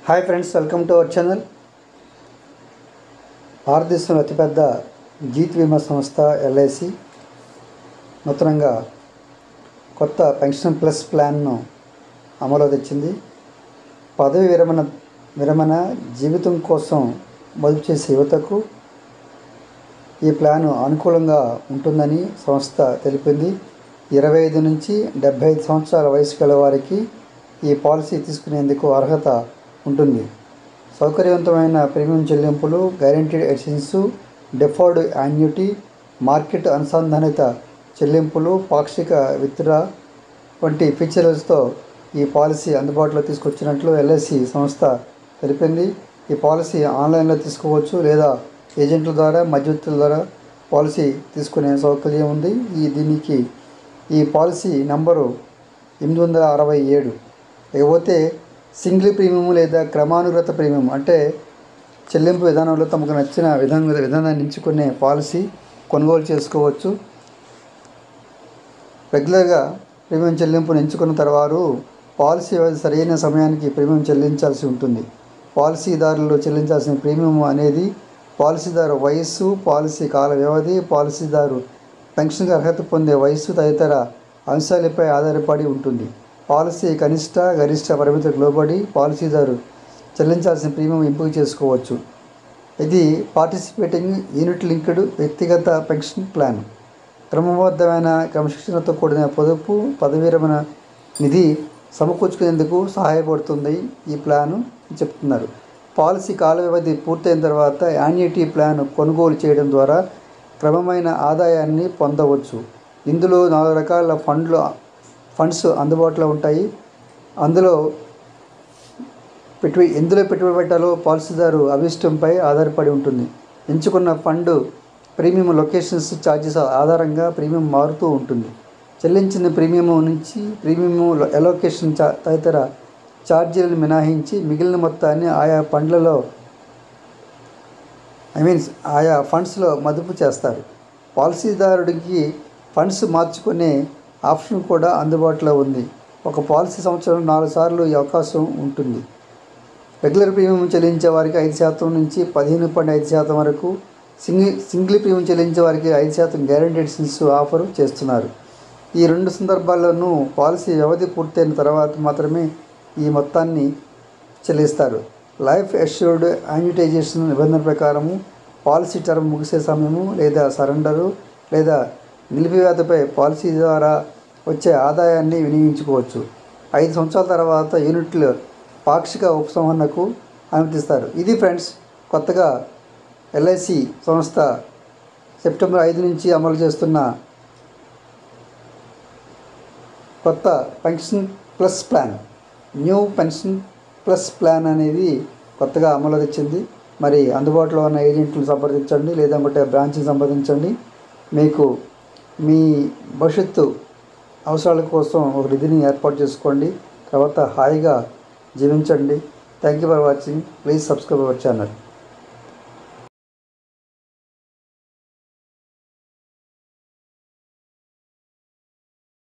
hi friends welcome to our channel భారతదేశంలో అతిపెద్ద జీత్ బీమా సంస్థ ఎల్ఐసి నూతనంగా కొత్త పెన్షన్ ప్లస్ ప్లాన్ను అమలు తెచ్చింది పదవి విరమణ విరమణ జీవితం కోసం మదుపు చేసే యువతకు ఈ ప్లాను అనుకూలంగా ఉంటుందని సంస్థ తెలిపింది ఇరవై ఐదు నుంచి డెబ్బై ఐదు సంవత్సరాల వయసు గల వారికి ఈ పాలసీ తీసుకునేందుకు అర్హత ఉంటుంది సౌకర్యవంతమైన ప్రీమియం చెల్లింపులు guaranteed additions deferred annuity market అనుసంధానిత చెల్లింపులు పాక్షిక విత్డ్రా వంటి ఫీచర్లతో ఈ పాలసీ అందుబాటులో తీసుకొచ్చినట్లు ఎల్ఐసి సంస్థ తెలిపింది ఈ పాలసీ ఆన్లైన్లో తీసుకోవచ్చు లేదా ఏజెంట్ల ద్వారా మధ్యవర్తుల ద్వారా పాలసీ తీసుకునే సౌకర్యం ఉంది ఈ దీనికి ఈ పాలసీ నంబరు ఎనిమిది వందల అరవై ఏడు ఇకపోతే సింగిల్ ప్రీమియం లేదా క్రమానుగత ప్రీమియం అంటే చెల్లింపు విధానంలో తమకు నచ్చిన విధంగా విధానాన్ని ఎంచుకునే పాలసీ కొనుగోలు చేసుకోవచ్చు రెగ్యులర్గా ప్రీమియం చెల్లింపును ఎంచుకున్న తర్వాత పాలసీ వ్యవధి సరైన సమయానికి ప్రీమియం చెల్లించాల్సి ఉంటుంది పాలసీదారులు చెల్లించాల్సిన ప్రీమియం అనేది పాలసీదారు వయస్సు పాలసీ కాల వ్యవధి పాలసీదారు పెన్షన్కి అర్హత పొందే వయస్సు తదితర అంశాలపై ఆధారపడి ఉంటుంది పాలసీ కనిష్ట గరిష్ట పరిమితులకు లోబడి పాలసీదారు చెల్లించాల్సిన ప్రీమియం ఎంపిక చేసుకోవచ్చు ఇది పార్టిసిపేటింగ్ యూనిట్ లింక్డ్ వ్యక్తిగత పెన్షన్ ప్లాన్ క్రమబద్ధమైన క్రమశిక్షణతో కూడిన పొదుపు పదవీ విరమణ నిధి సమకూర్చుకునేందుకు సహాయపడుతుంది ఈ ప్లాను అని చెప్తున్నారు పాలసీ కాల వ్యవధి పూర్తయిన తర్వాత యాన్యుటీ ప్లాన్ కొనుగోలు చేయడం ద్వారా క్రమమైన ఆదాయాన్ని పొందవచ్చు ఇందులో నాలుగు రకాల ఫండ్లు ఫండ్స్ అందుబాటులో ఉంటాయి అందులో పెట్టుబడి ఎందులో పెట్టుబడి పెట్టాలో పాలసీదారు అభిష్టంపై ఆధారపడి ఉంటుంది ఎంచుకున్న ఫండ్ ప్రీమియం లొకేషన్స్ ఛార్జెస్ ఆధారంగా ప్రీమియం మారుతూ ఉంటుంది చెల్లించిన ప్రీమియం నుంచి ప్రీమియం ఎలొకేషన్ చా తదితర ఛార్జీలను మినహాయించి మిగిలిన మొత్తాన్ని ఆయా ఫండ్లలో ఐ మీన్స్ ఆయా ఫండ్స్లో మదుపు చేస్తారు పాలసీదారుడికి ఫండ్స్ మార్చుకునే ఆప్షన్ కూడా అందుబాటులో ఉంది ఒక పాలసీ సంవత్సరం నాలుగు సార్లు ఈ అవకాశం ఉంటుంది రెగ్యులర్ ప్రీమియం చెల్లించే వారికి ఐదు శాతం నుంచి పదిహేను పాయింట్ ఐదు శాతం వరకు సింగిల్ సింగిల్ ప్రీమియం చెల్లించే వారికి ఐదు శాతం గ్యారంటీడ్ సిన్స్ ఆఫర్ చేస్తున్నారు ఈ రెండు సందర్భాల్లోనూ పాలసీ వ్యవధి పూర్తయిన తర్వాత మాత్రమే ఈ మొత్తాన్ని చెల్లిస్తారు లైఫ్ అష్యూర్డ్ యాన్యుటైజేషన్ నిబంధన ప్రకారము పాలసీ టర్మ్ ముగిసే సమయము లేదా సరెండరు లేదా నిలిపివేతపై పాలసీ ద్వారా వచ్చే ఆదాయాన్ని వినియోగించుకోవచ్చు ఐదు సంవత్సరాల తర్వాత యూనిట్లు పాక్షిక ఉపసంహరణకు అనుమతిస్తారు ఇది ఫ్రెండ్స్ కొత్తగా ఎల్ఐసి సంస్థ సెప్టెంబర్ ఐదు నుంచి అమలు చేస్తున్న కొత్త pension plus plan new pension plus plan అనేది కొత్తగా అమలు తెచ్చింది మరి అందుబాటులో ఉన్న ఏజెంట్లను సంప్రదించండి లేదా ఒకటే బ్రాంచ్ని సంప్రదించండి మీకు మీ భవిష్యత్తు అవసరాల కోసం ఒక నిధిని ఏర్పాటు చేసుకోండి తర్వాత హాయిగా జీవించండి thank you for watching please subscribe our channel